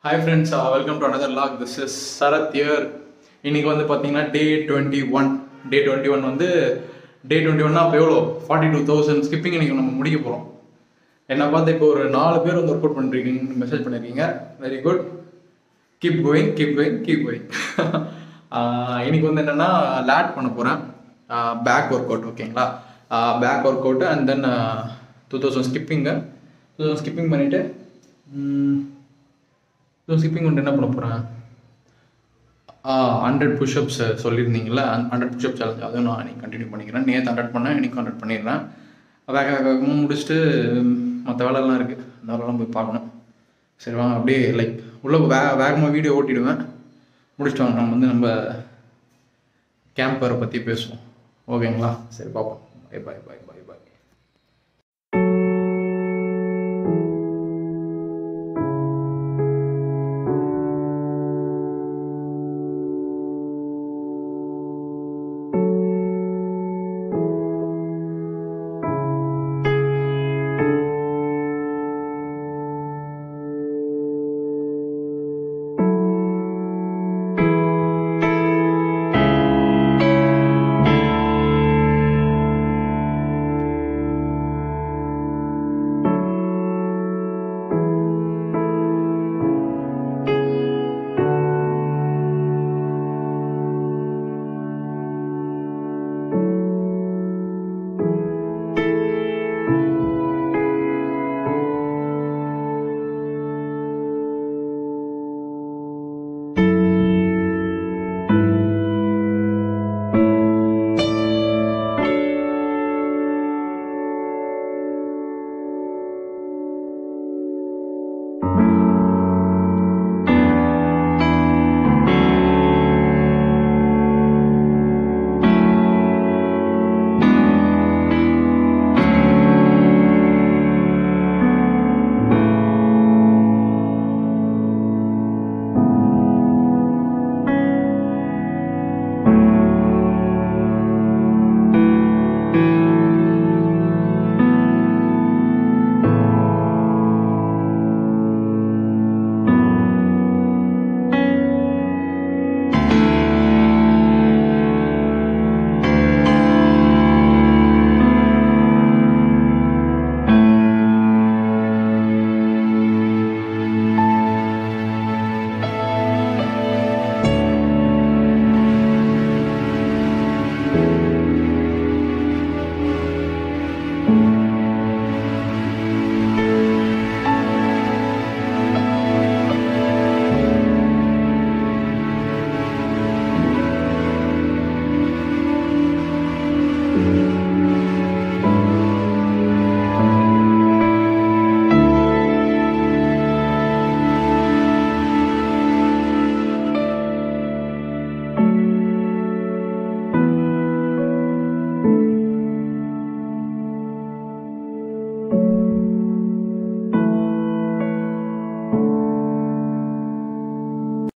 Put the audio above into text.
hi friends welcome to another log this is Sarath here இன்னைக்கு வந்து பார்த்தீங்கன்னா day twenty one day twenty one வந்து day twenty ஒன்னா அப்போ எவ்வளோ ஃபார்ட்டி டூ தௌசண்ட் ஸ்கிப்பிங் இன்னைக்கு நம்ம முடிக்க போகிறோம் என்னை பார்த்து இப்போ ஒரு நாலு பேர் வந்து ஒர்க் அவுட் பண்ணிருக்கீங்க மெசேஜ் பண்ணியிருக்கீங்க very good keep going keep going keep going இன்னைக்கு வந்து என்னென்னா லேட் பண்ண போகிறேன் பேக் ஒர்க் அவுட் ஓகேங்களா back work out and then two thousand ஸ்கிப்பிங்கு டூ தௌசண்ட் ஸ்கிப்பிங் பண்ணிவிட்டு ஸோ ஸ்கிப்பிங் வந்து என்ன பண்ண போகிறேன் ஹண்ட்ரட் புஷ்அப்ஸ் சொல்லியிருந்தீங்களா ஹண்ட்ரட் புஷ்அப் சேலஞ்ச் அதுவும் நான் இன்னைக்கு கண்டினியூ பண்ணிக்கிறேன் நேற்று ஹண்ட்ரட் பண்ணேன் இன்னைக்கு ஹண்ட்ரட் பண்ணிடுறேன் வேக வேகமாக முடிச்சுட்டு மற்ற வேலைலாம் இருக்குது அந்த வேலைலாம் போய் பார்க்கணும் சரி வாங்க அப்படியே லைக் உள்ள வே வேகமாக வீடியோ ஓட்டிடுவேன் முடிச்சுட்டு வாங்க நம்ம வந்து நம்ம கேம்பரை பற்றி பேசுவோம் ஓகேங்களா சரி பார்ப்போம் பை பாய் பாய் பாய் பாய்